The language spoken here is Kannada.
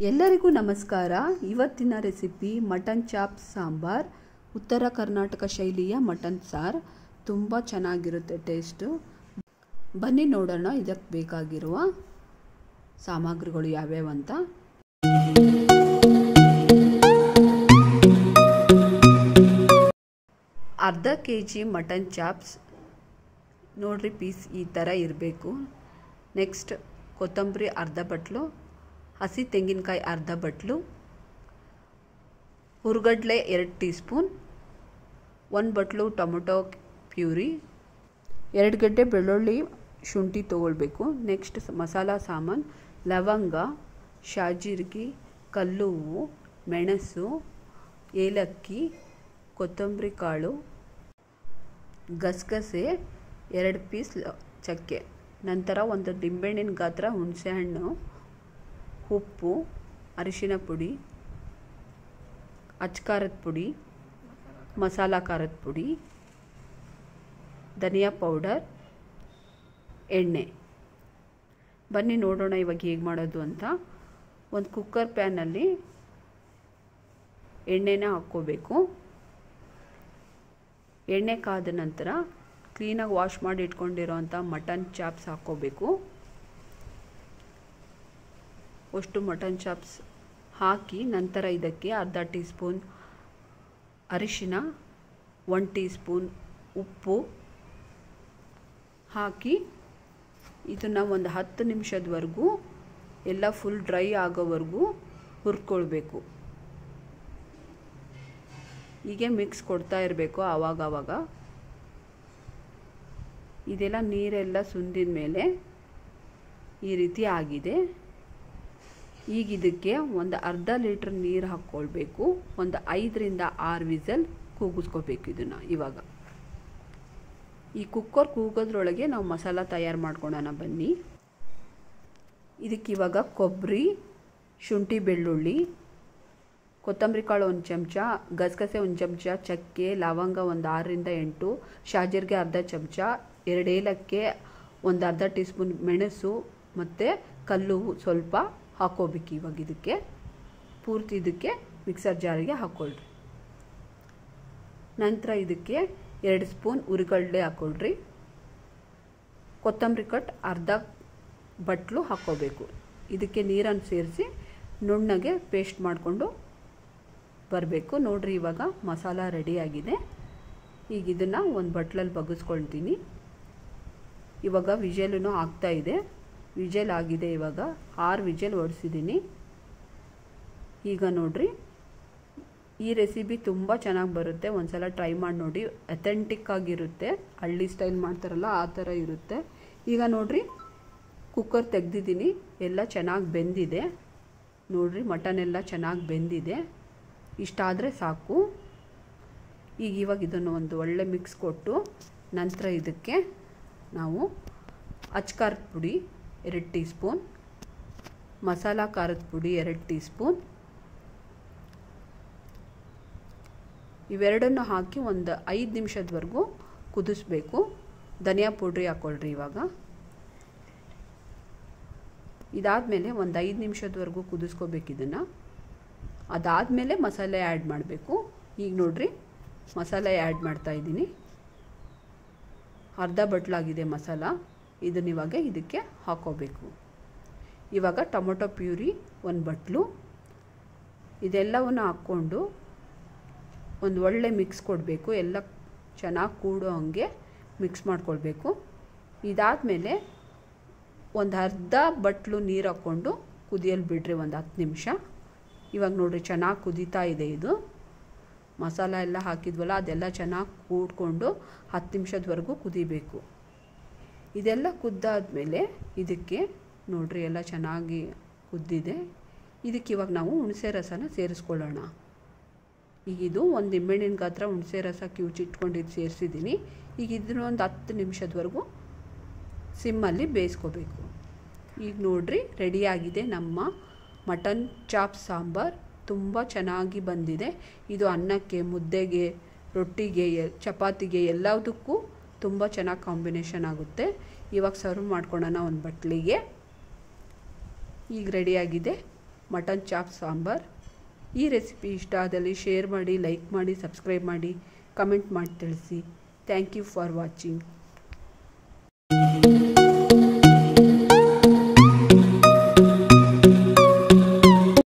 ಎಲ್ಲರಿಗೂ ನಮಸ್ಕಾರ ಇವತ್ತಿನ ರೆಸಿಪಿ ಮಟನ್ ಚಾಪ್ ಸಾಂಬಾರ್ ಉತ್ತರ ಕರ್ನಾಟಕ ಶೈಲಿಯ ಮಟನ್ ಸಾರು ತುಂಬ ಚೆನ್ನಾಗಿರುತ್ತೆ ಟೇಸ್ಟು ಬನ್ನಿ ನೋಡೋಣ ಇದಕ್ಕೆ ಬೇಕಾಗಿರುವ ಸಾಮಗ್ರಿಗಳು ಯಾವ್ಯಾವ ಅಂತ ಅರ್ಧ ಕೆ ಜಿ ಮಟನ್ ಚಾಪ್ಸ್ ನೋಡ್ರಿ ಪೀಸ್ ಈ ಥರ ಇರಬೇಕು ನೆಕ್ಸ್ಟ್ ಕೊತ್ತಂಬರಿ ಅರ್ಧ ಬಟ್ಲು ಹಸಿ ತೆಂಗಿನಕಾಯಿ ಅರ್ಧ ಬಟ್ಲು ಹುರ್ಗಡ್ಲೆ ಎರಡು ಟೀ ಸ್ಪೂನ್ ಒಂದು ಬಟ್ಲು ಟೊಮೊಟೊ ಪ್ಯೂರಿ ಎರಡು ಗಡ್ಡೆ ಬೆಳ್ಳುಳ್ಳಿ ಶುಂಠಿ ತೊಗೊಳ್ಬೇಕು ನೆಕ್ಸ್ಟ್ ಮಸಾಲ ಸಾಮಾನು ಲವಂಗ ಶಾಜೀರಿಗೆ ಕಲ್ಲು ಹೂವು ಮೆಣಸು ಏಲಕ್ಕಿ ಕೊತ್ತಂಬರಿ ಕಾಳು ಗಸಗಸೆ ಎರಡು ಪೀಸ್ ಚಕ್ಕೆ ನಂತರ ಒಂದು ಲಿಂಬೆಹಣ್ಣಿನ ಗಾತ್ರ ಹುಣಸೆಹಣ್ಣು ಉಪ್ಪು ಅರಿಶಿನ ಪುಡಿ ಅಚ್ಕಾರದ ಪುಡಿ ಮಸಾಲ ಖಾರದ ಪುಡಿ ಧನಿಯಾ ಪೌಡರ್ ಎಣ್ಣೆ ಬನ್ನಿ ನೋಡೋಣ ಇವಾಗ ಹೇಗೆ ಮಾಡೋದು ಅಂತ ಒಂದು ಕುಕ್ಕರ್ ಪ್ಯಾನಲ್ಲಿ ಎಣ್ಣೆನ ಹಾಕ್ಕೋಬೇಕು ಎಣ್ಣೆ ಕಾದ ನಂತರ ಕ್ಲೀನಾಗಿ ವಾಶ್ ಮಾಡಿ ಇಟ್ಕೊಂಡಿರೋಂಥ ಮಟನ್ ಚಾಪ್ಸ್ ಹಾಕ್ಕೋಬೇಕು ಅಷ್ಟು ಮಟನ್ ಚಾಪ್ಸ್ ಹಾಕಿ ನಂತರ ಇದಕ್ಕೆ ಅರ್ಧ ಟೀ ಸ್ಪೂನ್ ಅರಿಶಿನ ಒನ್ ಟೀ ಸ್ಪೂನ್ ಉಪ್ಪು ಹಾಕಿ ಇದನ್ನು ಒಂದು ಹತ್ತು ನಿಮಿಷದವರೆಗೂ ಎಲ್ಲ ಫುಲ್ ಡ್ರೈ ಆಗೋವರೆಗೂ ಹುರ್ಕೊಳ್ಬೇಕು ಹೀಗೆ ಮಿಕ್ಸ್ ಕೊಡ್ತಾ ಇರಬೇಕು ಆವಾಗ ಆವಾಗ ಇದೆಲ್ಲ ನೀರೆಲ್ಲ ಸುಂದಿದ ಮೇಲೆ ಈ ರೀತಿ ಆಗಿದೆ ಈಗ ಇದಕ್ಕೆ ಒಂದು ಅರ್ಧ ಲೀಟ್ರ್ ನೀರು ಹಾಕ್ಕೊಳ್ಬೇಕು ಒಂದು ಐದರಿಂದ ಆರು ವಿಸಲ್ ಕೂಗಿಸ್ಕೋಬೇಕು ಇದನ್ನು ಇವಾಗ ಈ ಕುಕ್ಕರ್ ಕೂಗೋದ್ರೊಳಗೆ ನಾವು ಮಸಾಲ ತಯಾರು ಮಾಡ್ಕೊಳ್ಳೋಣ ಬನ್ನಿ ಇದಕ್ಕೆ ಇವಾಗ ಕೊಬ್ಬರಿ ಶುಂಠಿ ಬೆಳ್ಳುಳ್ಳಿ ಕೊತ್ತಂಬರಿ ಕಾಳು ಒಂದು ಚಮಚ ಗಸಗಸೆ ಒಂದು ಚಮಚ ಚಕ್ಕೆ ಲವಂಗ ಒಂದು ಆರರಿಂದ ಎಂಟು ಶಾಜೀರಿಗೆ ಅರ್ಧ ಚಮಚ ಎರಡು ಏಲಕ್ಕೆ ಒಂದು ಅರ್ಧ ಟೀ ಸ್ಪೂನ್ ಮೆಣಸು ಮತ್ತು ಕಲ್ಲು ಸ್ವಲ್ಪ ಹಾಕೋಬೇಕು ಇವಾಗ ಇದಕ್ಕೆ ಪೂರ್ತಿ ಇದಕ್ಕೆ ಮಿಕ್ಸರ್ ಜಾರಿಗೆ ಹಾಕ್ಕೊಳ್ರಿ ನಂತರ ಇದಕ್ಕೆ ಎರಡು ಸ್ಪೂನ್ ಉರಿಗಡ್ಲೆ ಹಾಕ್ಕೊಳ್ರಿ ಕೊತ್ತಂಬರಿ ಕಟ್ ಅರ್ಧ ಬಟ್ಲು ಹಾಕ್ಕೋಬೇಕು ಇದಕ್ಕೆ ನೀರನ್ನು ಸೇರಿಸಿ ನುಣ್ಣಗೆ ಪೇಸ್ಟ್ ಮಾಡಿಕೊಂಡು ಬರಬೇಕು ನೋಡಿರಿ ಇವಾಗ ಮಸಾಲ ರೆಡಿಯಾಗಿದೆ ಈಗ ಇದನ್ನು ಒಂದು ಬಟ್ಲಲ್ಲಿ ಬಗ್ಗಿಸ್ಕೊಳ್ತೀನಿ ಇವಾಗ ವಿಜೆಲೂ ಆಗ್ತಾಯಿದೆ ವಿಜೆಲ್ ಆಗಿದೆ ಇವಾಗ ಆರು ವಿಜೆಲ್ ಓಡಿಸಿದ್ದೀನಿ ಈಗ ನೋಡಿರಿ ಈ ರೆಸಿಪಿ ತುಂಬ ಚೆನ್ನಾಗಿ ಬರುತ್ತೆ ಒಂದ್ಸಲ ಟ್ರೈ ಮಾಡಿ ನೋಡಿ ಅಥೆಂಟಿಕ್ ಆಗಿರುತ್ತೆ ಹಳ್ಳಿ ಸ್ಟೈಲ್ ಮಾಡ್ತಾರಲ್ಲ ಆ ಥರ ಇರುತ್ತೆ ಈಗ ನೋಡಿರಿ ಕುಕ್ಕರ್ ತೆಗ್ದಿದ್ದೀನಿ ಎಲ್ಲ ಚೆನ್ನಾಗಿ ಬೆಂದಿದೆ ನೋಡಿರಿ ಮಟನ್ ಎಲ್ಲ ಚೆನ್ನಾಗಿ ಬೆಂದಿದೆ ಇಷ್ಟಾದರೆ ಸಾಕು ಈಗ ಇವಾಗ ಇದನ್ನು ಒಂದು ಒಳ್ಳೆ ಮಿಕ್ಸ್ ಕೊಟ್ಟು ನಂತರ ಇದಕ್ಕೆ ನಾವು ಅಚ್ಕಾರದ ಪುಡಿ ಎರಡು ಟೀ ಸ್ಪೂನ್ ಮಸಾಲ ಖಾರದ ಪುಡಿ ಎರಡು ಟೀ ಸ್ಪೂನ್ ಇವೆರಡನ್ನು ಹಾಕಿ ಒಂದು ಐದು ನಿಮಿಷದವರೆಗೂ ಕುದಿಸ್ಬೇಕು ಧನಿಯಾ ಪೌಡ್ರಿ ಹಾಕ್ಕೊಳ್ರಿ ಇವಾಗ ಇದಾದಮೇಲೆ ಒಂದು ಐದು ನಿಮಿಷದವರೆಗೂ ಕುದಿಸ್ಕೋಬೇಕು ಇದನ್ನು ಅದಾದಮೇಲೆ ಮಸಾಲೆ ಆ್ಯಡ್ ಮಾಡಬೇಕು ಈಗ ನೋಡಿರಿ ಮಸಾಲೆ ಆ್ಯಡ್ ಮಾಡ್ತಾಯಿದ್ದೀನಿ ಅರ್ಧ ಬಟ್ಲಾಗಿದೆ ಮಸಾಲ ಇದನ್ನ ಇವಾಗ ಇದಕ್ಕೆ ಹಾಕೋಬೇಕು ಇವಾಗ ಟೊಮೊಟೊ ಪ್ಯೂರಿ ಒಂದು ಬಟ್ಲು ಇದೆಲ್ಲವನ್ನು ಹಾಕ್ಕೊಂಡು ಒಂದು ಒಳ್ಳೆ ಮಿಕ್ಸ್ ಕೊಡಬೇಕು ಎಲ್ಲ ಚೆನ್ನಾಗಿ ಕೂಡೋ ಹಂಗೆ ಮಿಕ್ಸ್ ಮಾಡ್ಕೊಳ್ಬೇಕು ಇದಾದಮೇಲೆ ಒಂದು ಅರ್ಧ ಬಟ್ಲು ನೀರು ಹಾಕ್ಕೊಂಡು ಕುದಿಯಲು ಬಿಡ್ರಿ ಒಂದು ಹತ್ತು ನಿಮಿಷ ಇವಾಗ ನೋಡಿರಿ ಚೆನ್ನಾಗಿ ಕುದೀತಾ ಇದೆ ಇದು ಮಸಾಲ ಎಲ್ಲ ಹಾಕಿದ್ವಲ್ಲ ಅದೆಲ್ಲ ಚೆನ್ನಾಗಿ ಕೂಡ್ಕೊಂಡು ಹತ್ತು ನಿಮಿಷದವರೆಗೂ ಕುದಿಬೇಕು ಇದೆಲ್ಲ ಕುದ್ದಾದಮೇಲೆ ಇದಕ್ಕೆ ನೋಡ್ರಿ ಎಲ್ಲ ಚೆನ್ನಾಗಿ ಕುದ್ದಿದೆ ಇದಕ್ಕೆ ಇವಾಗ ನಾವು ಹುಣಸೆ ರಸನ ಸೇರಿಸ್ಕೊಳ್ಳೋಣ ಈಗ ಇದು ಒಂದು ನಿಂಬೆಹಣ್ಣಿನ ಗಾತ್ರ ಹುಣಸೆ ರಸ ಕಿವುಚಿಟ್ಕೊಂಡಿದ್ದು ಸೇರಿಸಿದ್ದೀನಿ ಈಗ ಇದನ್ನ ಒಂದು ಹತ್ತು ನಿಮಿಷದವರೆಗೂ ಸಿಮ್ಮಲ್ಲಿ ಬೇಯಿಸ್ಕೋಬೇಕು ಈಗ ನೋಡ್ರಿ ರೆಡಿಯಾಗಿದೆ ನಮ್ಮ ಮಟನ್ ಚಾಪ್ ಸಾಂಬಾರ್ ತುಂಬ ಚೆನ್ನಾಗಿ ಬಂದಿದೆ ಇದು ಅನ್ನಕ್ಕೆ ಮುದ್ದೆಗೆ ರೊಟ್ಟಿಗೆ ಚಪಾತಿಗೆ ಎಲ್ಲದಕ್ಕೂ ತುಂಬ ಚೆನ್ನಾಗಿ ಕಾಂಬಿನೇಷನ್ ಆಗುತ್ತೆ ಇವಾಗ ಸರ್ವ್ ಮಾಡ್ಕೊಳ್ಳೋಣ ಒಂದು ಬಟ್ಲಿಗೆ ಈಗ ರೆಡಿಯಾಗಿದೆ ಮಟನ್ ಚಾಪ್ ಸಾಂಬಾರ್ ಈ ರೆಸಿಪಿ ಇಷ್ಟ ಆದಲ್ಲಿ ಶೇರ್ ಮಾಡಿ ಲೈಕ್ ಮಾಡಿ ಸಬ್ಸ್ಕ್ರೈಬ್ ಮಾಡಿ ಕಮೆಂಟ್ ಮಾಡಿ ತಿಳಿಸಿ ಥ್ಯಾಂಕ್ ಯು ಫಾರ್ ವಾಚಿಂಗ್